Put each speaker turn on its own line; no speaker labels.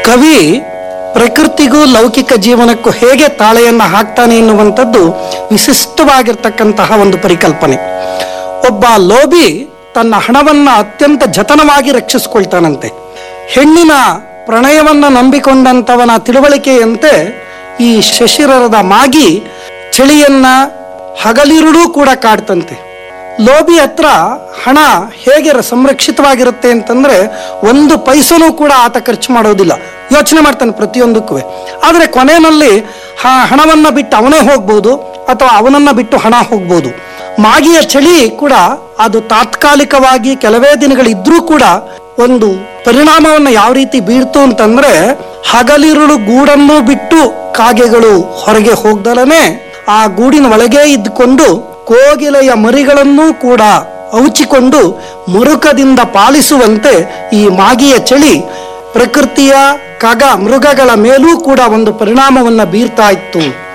ಕವಿ ಪ್ರಕೃತಿಗೂ ಲೌಕಿಕ ಜೀವನಕ್ಕೂ ಹೇಗೆ ತಾಳೆಯನ್ನು ಹಾಕ್ತಾನೆ ಎನ್ನುವಂಥದ್ದು ವಿಶಿಷ್ಟವಾಗಿರ್ತಕ್ಕಂತಹ ಒಂದು ಪರಿಕಲ್ಪನೆ ಒಬ್ಬ ಲೋಭಿ ತನ್ನ ಹಣವನ್ನ ಅತ್ಯಂತ ಜತನವಾಗಿ ರಕ್ಷಿಸ್ಕೊಳ್ತಾನಂತೆ ಹೆಣ್ಣಿನ ಪ್ರಣಯವನ್ನ ನಂಬಿಕೊಂಡಂತವನ ತಿಳುವಳಿಕೆಯಂತೆ ಈ ಶಶಿರರದ ಮಾಗಿ ಚಳಿಯನ್ನ ಹಗಲಿರುಳೂ ಕೂಡ ಕಾಡ್ತಂತೆ ಲೋಭಿ ಹತ್ರ ಹಣ ಹೇಗೆ ರ- ಸಂರಕ್ಷಿತವಾಗಿರುತ್ತೆ ಅಂತಂದ್ರೆ ಒಂದು ಪೈಸನೂ ಕೂಡ ಆತ ಖರ್ಚು ಮಾಡೋದಿಲ್ಲ ಯೋಚನೆ ಮಾಡ್ತಾನೆ ಪ್ರತಿಯೊಂದಕ್ಕೂ ಆದರೆ ಕೊನೆಯಲ್ಲಿ ಹ ಹಣವನ್ನ ಬಿಟ್ಟು ಅವನೇ ಹೋಗ್ಬೋದು ಅಥವಾ ಅವನನ್ನ ಬಿಟ್ಟು ಹಣ ಹೋಗ್ಬೋದು ಮಾಗಿಯ ಚಳಿ ಕೂಡ ಅದು ತಾತ್ಕಾಲಿಕವಾಗಿ ಕೆಲವೇ ದಿನಗಳಿದ್ರೂ ಕೂಡ ಒಂದು ಪರಿಣಾಮವನ್ನು ಯಾವ ರೀತಿ ಬೀರ್ತು ಅಂತಂದ್ರೆ ಹಗಲಿರುಳು ಗೂಡನ್ನು ಬಿಟ್ಟು ಕಾಗೆಗಳು ಹೊರಗೆ ಹೋಗ್ದಲನೆ ಆ ಗೂಡಿನ ಒಳಗೆ ಇದ್ದುಕೊಂಡು ಕೋಗಿಲೆಯ ಮರಿಗಳನ್ನೂ ಕೂಡ ಔಚಿಕೊಂಡು ಮುರುಕದಿಂದ ಪಾಲಿಸುವಂತೆ ಈ ಮಾಗಿಯ ಚಳಿ ಪ್ರಕೃತಿಯ ಕಗ ಮೃಗಗಳ ಮೇಲೂ ಕೂಡ ಒಂದು ಪರಿಣಾಮವನ್ನ ಬೀರ್ತಾ ಇತ್ತು